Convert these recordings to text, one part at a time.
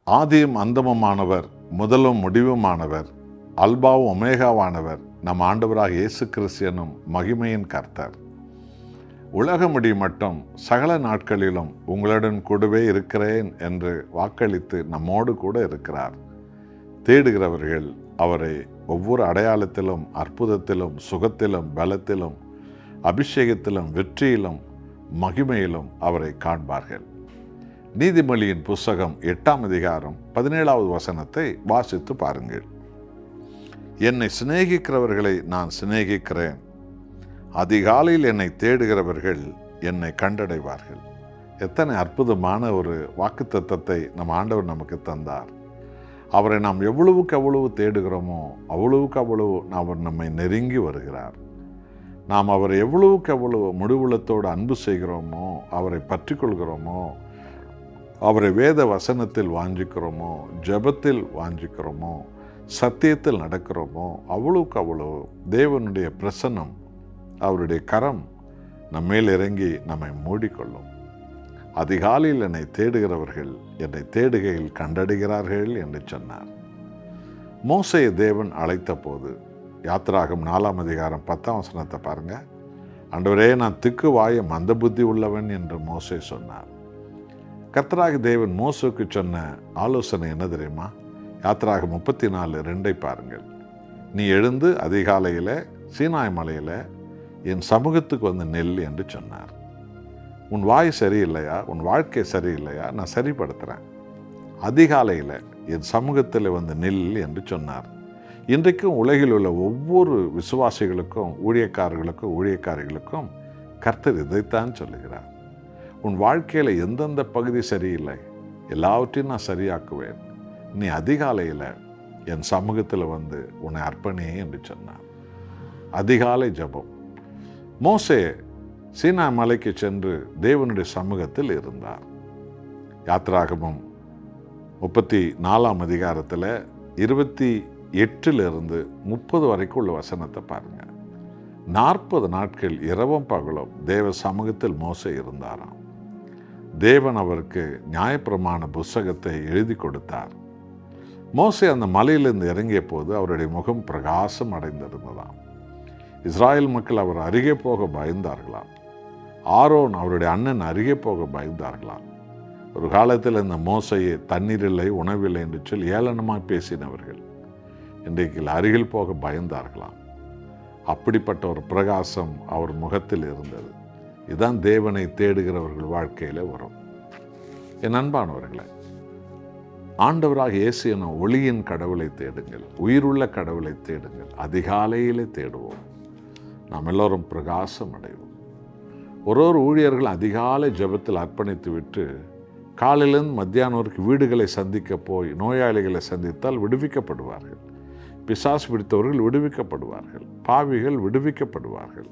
ஆதியும் அந்தமுமானவர் முதலும் முடிவுமானவர் அல்பாவும் ஒமேகாவானவர் நம் ஆண்டவராக இயேசு கிறிஸ்து எனும் மகிமையின் கர்த்தர் உலக முடி மட்டும் சகல நாட்களிலும் உங்களுடன் கூடவே இருக்கிறேன் என்று வாக்களித்து நம்மோடு கூட இருக்கிறார் தேடுகிறவர்கள் அவரை ஒவ்வொரு அடையாளத்திலும் அற்புதத்திலும் சுகத்திலும் பலத்திலும் அபிஷேகத்திலும் வெற்றியிலும் மகிமையிலும் அவரை காண்பார்கள் நீதிமொழியின் புஸ்தகம் எட்டாம் அதிகாரம் பதினேழாவது வசனத்தை வாசித்து பாருங்கள் என்னை சிநேகிக்கிறவர்களை நான் சிநேகிக்கிறேன் அதிகாலையில் என்னை தேடுகிறவர்கள் என்னை கண்டடைவார்கள் எத்தனை அற்புதமான ஒரு வாக்குத்தத்தத்தை நம் ஆண்டவர் நமக்கு தந்தார் அவரை நாம் எவ்வளவுக்கு எவ்வளவு தேடுகிறோமோ அவ்வளவுக்கு அவ்வளவு அவர் நம்மை நெருங்கி வருகிறார் நாம் அவரை எவ்வளவுக்கு எவ்வளவு முடிவுளத்தோடு அன்பு செய்கிறோமோ அவரை பற்றி கொள்கிறோமோ அவரை வேத வசனத்தில் வாஞ்சிக்கிறோமோ ஜெபத்தில் வாஞ்சிக்கிறோமோ சத்தியத்தில் நடக்கிறோமோ அவ்வளவுக்கு அவ்வளவு தேவனுடைய பிரசன்னம் அவருடைய கரம் நம்மேல் இறங்கி நம்மை மூடிக்கொள்ளும் அதிகாலையில் என்னை தேடுகிறவர்கள் என்னை தேடுகையில் கண்டடைகிறார்கள் என்று சொன்னார் மோசையை தேவன் அழைத்த போது யாத்திராகம் நாலாம் அதிகாரம் பத்தாம் வசனத்தை பாருங்க அன்றுவரே நான் திக்கு வாய மந்த புத்தி உள்ளவன் என்று மோசை சொன்னார் கர்த்தராக தேவன் மோசுக்கு சொன்ன ஆலோசனை என்ன தெரியுமா யாத்திராக முப்பத்தி நாலு ரெண்டை பாருங்கள் நீ எழுந்து அதிகாலையில் சீனாய் மலையில் என் சமூகத்துக்கு வந்து நெல் என்று சொன்னார் உன் வாய் சரியில்லையா உன் வாழ்க்கை சரியில்லையா நான் சரிப்படுத்துகிறேன் அதிகாலையில் என் சமூகத்தில் வந்து நில் என்று சொன்னார் இன்றைக்கும் உலகில் உள்ள ஒவ்வொரு விசுவாசிகளுக்கும் ஊழியக்காரர்களுக்கும் ஊழியக்காரிகளுக்கும் கர்த்தர் இதைத்தான் சொல்லுகிறார் உன் வாழ்க்கையில் எந்தெந்த பகுதி சரியில்லை எல்லாவற்றையும் நான் சரியாக்குவேன் நீ அதிகாலையில் என் சமூகத்தில் வந்து உன்னை அர்ப்பணி என்று சொன்னார் அதிகாலை ஜபம் மோசே சீனா மலைக்கு சென்று தேவனுடைய சமூகத்தில் இருந்தார் யாத்ராகமம் முப்பத்தி நாலாம் அதிகாரத்தில் இருபத்தி எட்டிலிருந்து முப்பது வரைக்கும் உள்ள வசனத்தை பாருங்க நாற்பது நாட்கள் இரவும் பகலும் தேவ சமூகத்தில் மோசே இருந்தாராம் தேவன் அவருக்கு நியாயப்பிரமாண புஸ்தகத்தை எழுதி கொடுத்தார் மோசே அந்த மலையிலிருந்து இறங்கிய போது அவருடைய முகம் பிரகாசம் அடைந்திருந்ததாம் இஸ்ராயல் மக்கள் அவர் அருகே போக பயந்தார்களாம் ஆரோன் அவருடைய அண்ணன் அருகே போக பயந்தார்களாம் ஒரு காலத்தில் இந்த மோசையை தண்ணீர் இல்லை உணவில்லை என்று சொல்லி ஏளனமாக பேசினவர்கள் இன்றைக்கு அருகில் போக பயந்தார்களாம் அப்படிப்பட்ட ஒரு பிரகாசம் அவர் முகத்தில் இருந்தது இதுதான் தேவனை தேடுகிறவர்கள் வாழ்க்கையில் வரும் என் அன்பானவர்களே ஆண்டவராக இயேசு என ஒளியின் கடவுளை தேடுங்கள் உயிருள்ள கடவுளை தேடுங்கள் அதிகாலையிலே தேடுவோம் நாம் எல்லோரும் பிரகாசம் அடைவோம் ஒரு ஒரு ஊழியர்கள் அதிகாலை ஜெபத்தில் அர்ப்பணித்து விட்டு காலையிலிருந்து மத்தியானம் வரைக்கும் வீடுகளை சந்திக்க போய் நோயாளிகளை சந்தித்தால் விடுவிக்கப்படுவார்கள் பிசாசு பிடித்தவர்கள் விடுவிக்கப்படுவார்கள் பாவிகள் விடுவிக்கப்படுவார்கள்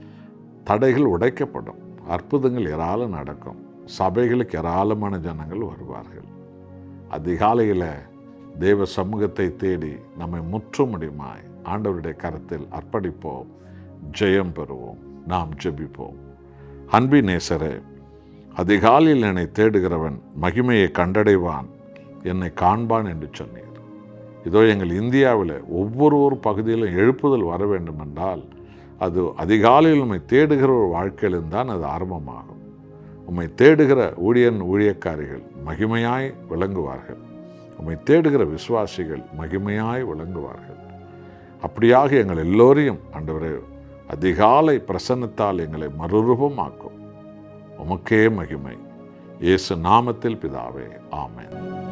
தடைகள் உடைக்கப்படும் அற்புதங்கள் ஏராளம் நடக்கும் சபைகளுக்கு ஏராளமான ஜனங்கள் வருவார்கள் அதிகாலையில் தேவ சமூகத்தை தேடி நம்மை முற்றுமுடியுமாய் ஆண்டவருடைய கரத்தில் அர்ப்பணிப்போம் ஜெயம் பெறுவோம் நாம் ஜெபிப்போம் அன்பி நேசரே அதிகாலையில் என்னை தேடுகிறவன் மகிமையை கண்டடைவான் என்னை காண்பான் என்று சொன்னீர் இதோ எங்கள் இந்தியாவில் ஒவ்வொரு ஒரு பகுதியிலும் எழுப்புதல் வர வேண்டும் என்றால் அது அதிகாலையில் உம்மை தேடுகிற ஒரு வாழ்க்கையிலும் தான் அது ஆரம்பமாகும் உம்மை தேடுகிற ஊழியன் ஊழியக்காரிகள் மகிமையாய் விளங்குவார்கள் உம்மை தேடுகிற விசுவாசிகள் மகிமையாய் விளங்குவார்கள் அப்படியாக எங்கள் எல்லோரையும் ஆண்டவரே அதிகாலை பிரசன்னத்தால் எங்களை மறுரூபமாக்கும் உமக்கே மகிமை இயேசு நாமத்தில் பிதாவே ஆமென்